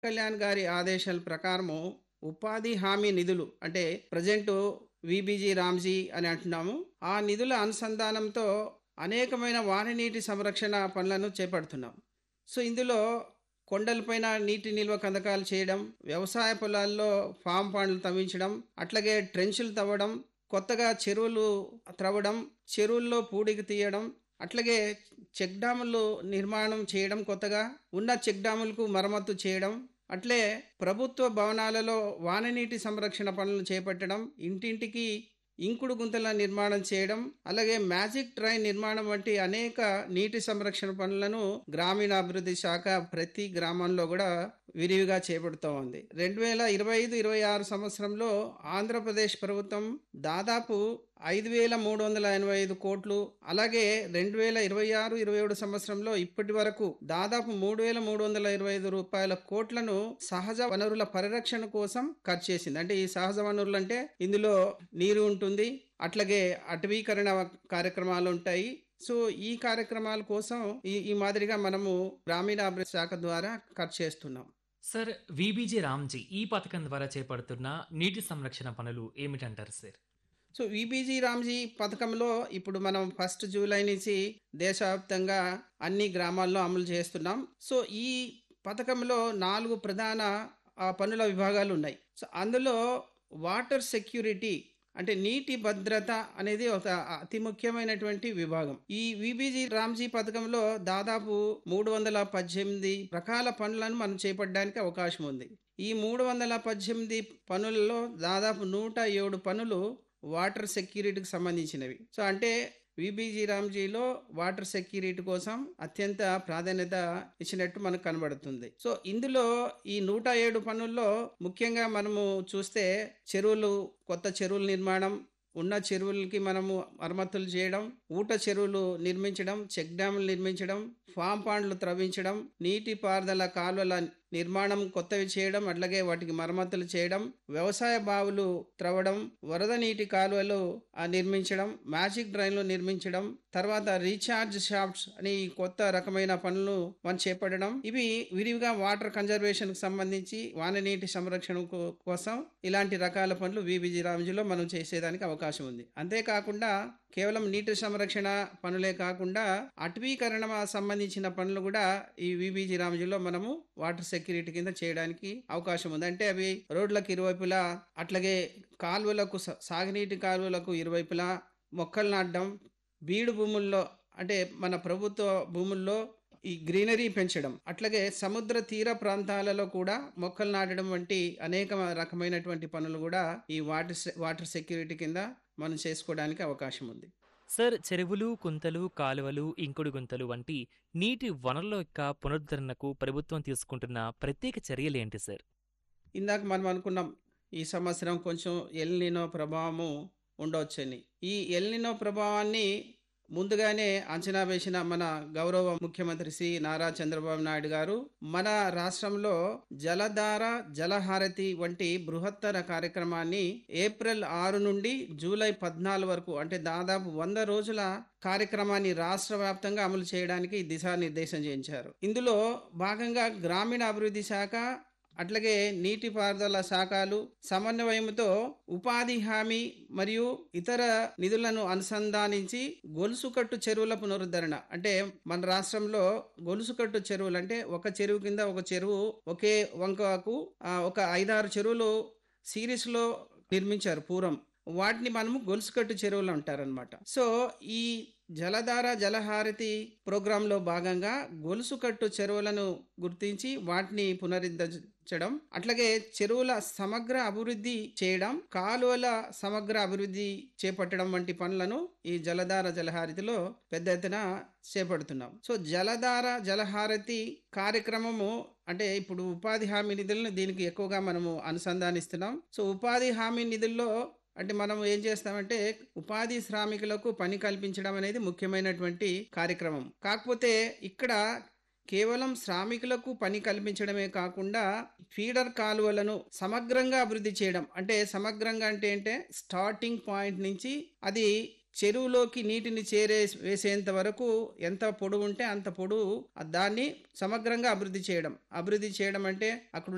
కళ్యాణ్ గారి ఆదేశాల ప్రకారము ఉపాధి హామీ నిధులు అంటే ప్రజెంట్ విబిజి రామ్జీ అని అంటున్నాము ఆ నిధుల అనుసంధానంతో అనేకమైన వాననీటి సంరక్షణ పనులను చేపడుతున్నాం సో ఇందులో కొండలపైన నీటి నిల్వ కందకాలు చేయడం వ్యవసాయ పొలాల్లో ఫామ్ పండ్లు తవ్వించడం అట్లాగే ట్రెంచులు తవ్వడం కొత్తగా చెరువులు త్రవ్వడం చెరువుల్లో పూడికి తీయడం అట్లాగే చెక్ డ్యాములు నిర్మాణం చేయడం కొత్తగా ఉన్న చెక్ డ్యాములకు మరమ్మతు చేయడం అట్లే ప్రభుత్వ భవనాలలో వాననీటి సంరక్షణ పనులు చేపట్టడం ఇంటింటికి ఇంకుడు గుంతల నిర్మాణం చేయడం అలాగే మ్యాజిక్ ట్రైన్ నిర్మాణం వంటి అనేక నీటి సంరక్షణ పనులను గ్రామీణాభివృద్ధి శాఖ ప్రతి గ్రామంలో కూడా విరివిగా చేపడుతూ ఉంది రెండు వేల ఇరవై ఐదు ఇరవై ఆరు సంవత్సరంలో ఆంధ్రప్రదేశ్ ప్రభుత్వం దాదాపు ఐదు వేల మూడు వందల ఎనభై ఐదు కోట్లు అలాగే రెండు వేల ఇరవై ఆరు ఇరవై ఏడు సంవత్సరంలో ఇప్పటి వరకు దాదాపు మూడు వేల మూడు వందల ఇరవై ఐదు రూపాయల కోట్లను సహజ వనరుల పరిరక్షణ కోసం ఖర్చు చేసింది అంటే ఈ సహజ వనరులు అంటే ఇందులో నీరు ఉంటుంది అట్లాగే అటవీకరణ కార్యక్రమాలు ఉంటాయి సో ఈ కార్యక్రమాల కోసం ఈ ఈ మాదిరిగా మనము గ్రామీణాభివృద్ధి శాఖ ద్వారా ఖర్చు చేస్తున్నాం సార్ విబీజీ రామ్జీ ఈ పథకం ద్వారా చేపడుతున్న నీటి సంరక్షణ పనులు ఏమిటంటారు సార్ సో విబీజీ రామ్జీ పథకంలో ఇప్పుడు మనం ఫస్ట్ జూలై నుంచి దేశవ్యాప్తంగా అన్ని గ్రామాల్లో అమలు చేస్తున్నాం సో ఈ పథకంలో నాలుగు ప్రధాన ఆ, పనుల విభాగాలు ఉన్నాయి సో అందులో వాటర్ సెక్యూరిటీ అంటే నీటి భద్రత అనేది ఒక అతి ముఖ్యమైనటువంటి విభాగం ఈ విబీజీ రామ్జీ పథకంలో దాదాపు మూడు వందల పద్దెనిమిది రకాల పనులను మనం చేపట్టడానికి అవకాశం ఉంది ఈ మూడు వందల పద్దెనిమిది పనులలో దాదాపు నూట ఏడు పనులు వాటర్ సెక్యూరిటీకి సంబంధించినవి సో అంటే విబీజీ రామ్జీలో వాటర్ సెక్యూరిటీ కోసం అత్యంత ప్రాధాన్యత ఇచ్చినట్టు మనకు కనబడుతుంది సో ఇందులో ఈ నూట ఏడు పనుల్లో ముఖ్యంగా మనము చూస్తే చెరువులు కొత్త చెరువుల నిర్మాణం ఉన్న చెరువులకి మనము మరమ్మతులు చేయడం ఊట చెరువులు నిర్మించడం చెక్ డ్యాములు నిర్మించడం ఫామ్ పాండ్లు త్రవ్వించడం నీటి పారుదల కాలువల నిర్మాణం కొత్తవి చేయడం అట్లాగే వాటికి మరమ్మతులు చేయడం వ్యవసాయ బావులు త్రవ్వడం వరద నీటి కాలువలు ఆ, నిర్మించడం మ్యాజిక్ డ్రైన్లు నిర్మించడం తర్వాత రీఛార్జ్ షాఫ్ట్స్ అని ఈ కొత్త రకమైన పనులు మనం చేపట్టడం ఇవి విరివిగా వాటర్ కన్జర్వేషన్ కి సంబంధించి వాన నీటి సంరక్షణ కో- కోసం ఇలాంటి రకాల పనులు విబిజి రామ్జీలో మనం చేసేదానికి అవకాశం ఉంది అంతేకాకుండా కేవలం నీటి సంరక్షణ పనులే కాకుండా అటవీకరణ సంబంధించిన పనులు కూడా ఈ విబిజి రామ్జీలో మనము వాటర్ సెక్యూరిటీ కింద చేయడానికి అవకాశం ఉంది అంటే అవి రోడ్లకు ఇరువైపులా అట్లాగే కాలువలకు స- సాగునీటి కాలువలకు ఇరువైపులా మొక్కలు నాటడం బీడు భూముల్లో అంటే మన ప్రభుత్వ భూముల్లో ఈ గ్రీనరీ పెంచడం అట్లాగే సముద్ర తీర ప్రాంతాలలో కూడా మొక్కలు నాటడం వంటి అనేక రకమైనటువంటి పనులు కూడా ఈ వాటర్ సె- వాటర్ సెక్యూరిటీ కింద మనం చేసుకోవడానికి అవకాశం ఉంది సార్ చెరువులు కుంతలు కాలువలు ఇంకుడు గుంతలు వంటి నీటి వనరుల యొక్క పునరుద్ధరణకు ప్రభుత్వం తీసుకుంటున్న ప్రత్యేక చర్యలు ఏంటి సార్ ఇందాక మనం అనుకున్నాం ఈ సంవత్సరం కొంచెం ఎల్నినో ప్రభావము ఉండవచ్చని ఈ ఎల్నినో ప్రభావాన్ని ముందుగానే అంచనా వేసిన మన గౌరవ ముఖ్యమంత్రి శ్రీ నారా చంద్రబాబు నాయుడు గారు మన రాష్ట్రంలో జలధార జలహారతి వంటి బృహత్తర కార్యక్రమాన్ని ఏప్రిల్ ఆరు నుండి జూలై పద్నాలుగు వరకు అంటే దాదాపు వంద రోజుల కార్యక్రమాన్ని రాష్ట్ర వ్యాప్తంగా అమలు చేయడానికి దిశానిర్దేశం చేయించారు ఇందులో భాగంగా గ్రామీణ అభివృద్ధి శాఖ అట్లాగే నీటిపారుదల శాఖలు సమన్వయంతో ఉపాధి హామీ మరియు ఇతర నిధులను అనుసంధానించి గొలుసుకట్టు చెరువుల పునరుద్ధరణ అంటే మన రాష్ట్రంలో గొలుసుకట్టు చెరువులు అంటే ఒక చెరువు కింద ఒక చెరువు ఒకే వంకకు ఆ, ఒక ఐదారు చెరువులు సిరీస్ లో నిర్మించారు పూర్వం వాటిని మనము గొలుసుకట్టు చెరువులు అంటారనమాట సో ఈ జలధార జలహారతి ప్రోగ్రాంలో భాగంగా గొలుసుకట్టు చెరువులను గుర్తించి వాటిని పునరుద్ధరించడం అట్లాగే చెరువుల సమగ్ర అభివృద్ధి చేయడం కాలువల సమగ్ర అభివృద్ధి చేపట్టడం వంటి పనులను ఈ జలధార జలహారతిలో పెద్ద ఎత్తున చేపడుతున్నాం సో జలధార జలహారతి కార్యక్రమము అంటే ఇప్పుడు ఉపాధి హామీ నిధులను దీనికి ఎక్కువగా మనము అనుసంధానిస్తున్నాం సో ఉపాధి హామీ నిధుల్లో అంటే మనం ఏం చేస్తామంటే ఉపాధి శ్రామికులకు పని కల్పించడం అనేది ముఖ్యమైనటువంటి కార్యక్రమం కాకపోతే ఇక్కడ కేవలం శ్రామికులకు పని కల్పించడమే కాకుండా ఫీడర్ కాలువలను సమగ్రంగా అభివృద్ధి చేయడం అంటే సమగ్రంగా అంటే ఏంటే స్టార్టింగ్ పాయింట్ నుంచి అది చెరువులోకి నీటిని చేరే వేసేంత వరకు ఎంత పొడవు ఉంటే అంత పొడవు దాన్ని సమగ్రంగా అభివృద్ధి చేయడం అభివృద్ధి చేయడం అంటే అక్కడ